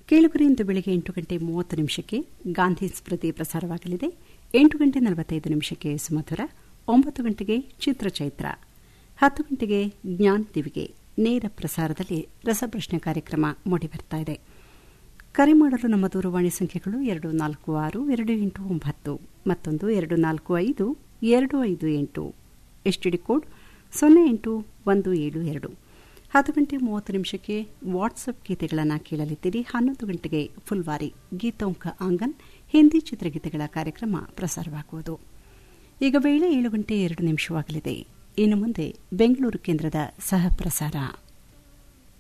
ಕೇಳುಗರೆ ಇಂದು ಬೆಳಗ್ಗೆ ಎಂಟು ಗಂಟೆ ಮೂವತ್ತು ನಿಮಿಷಕ್ಕೆ ಗಾಂಧಿ ಸ್ಮೃತಿ ಪ್ರಸಾರವಾಗಲಿದೆ ಎಂಟು ಗಂಟೆ ನಲವತ್ತೈದು ನಿಮಿಷಕ್ಕೆ ಸುಮಧುರ ಒಂಬತ್ತು ಗಂಟೆಗೆ ಚಿತ್ರಚೈತ್ರ ಹತ್ತು ಗಂಟೆಗೆ ಜ್ಞಾನ ದಿವಿಗೆ ನೇರ ಪ್ರಸಾರದಲ್ಲಿ ರಸಪ್ರಶ್ನೆ ಕಾರ್ಯಕ್ರಮ ಮೂಡಿಬರ್ತಾ ಇದೆ ಕರೆ ಮಾಡಲು ನಮ್ಮ ದೂರವಾಣಿ ಸಂಖ್ಯೆಗಳು ಎರಡು ನಾಲ್ಕು ಆರು ಎರಡು ಎಂಟು ಒಂಬತ್ತು ಮತ್ತೊಂದು ಎರಡು ನಾಲ್ಕು ಐದು ಎರಡು ಐದು ಎಂಟು ಎಸ್ಟಿಡಿ ಕೋಡ್ ಸೊನ್ನೆ ಎಂಟು ಒಂದು ಏಳು ಎರಡು ಹತ್ತು ಗಂಟೆ ಮೂವತ್ತು ನಿಮಿಷಕ್ಕೆ ವಾಟ್ಸಪ್ ಗೀತೆಗಳನ್ನು ಕೇಳಲಿದ್ದೀರಿ ಹನ್ನೊಂದು ಗಂಟೆಗೆ ಫುಲ್ವಾರಿ ಗೀತೋಂಕ ಆಂಗನ್ ಹಿಂದಿ ಚಿತ್ರಗೀತೆಗಳ ಕಾರ್ಯಕ್ರಮ ಪ್ರಸಾರವಾಗುವುದು ಈಗ ವೇಳೆ ಏಳು ಗಂಟೆ ಎರಡು ನಿಮಿಷವಾಗಲಿದೆ ಇನ್ನು ಮುಂದೆ ಬೆಂಗಳೂರು ಕೇಂದ್ರದ ಸಹ ಪ್ರಸಾರ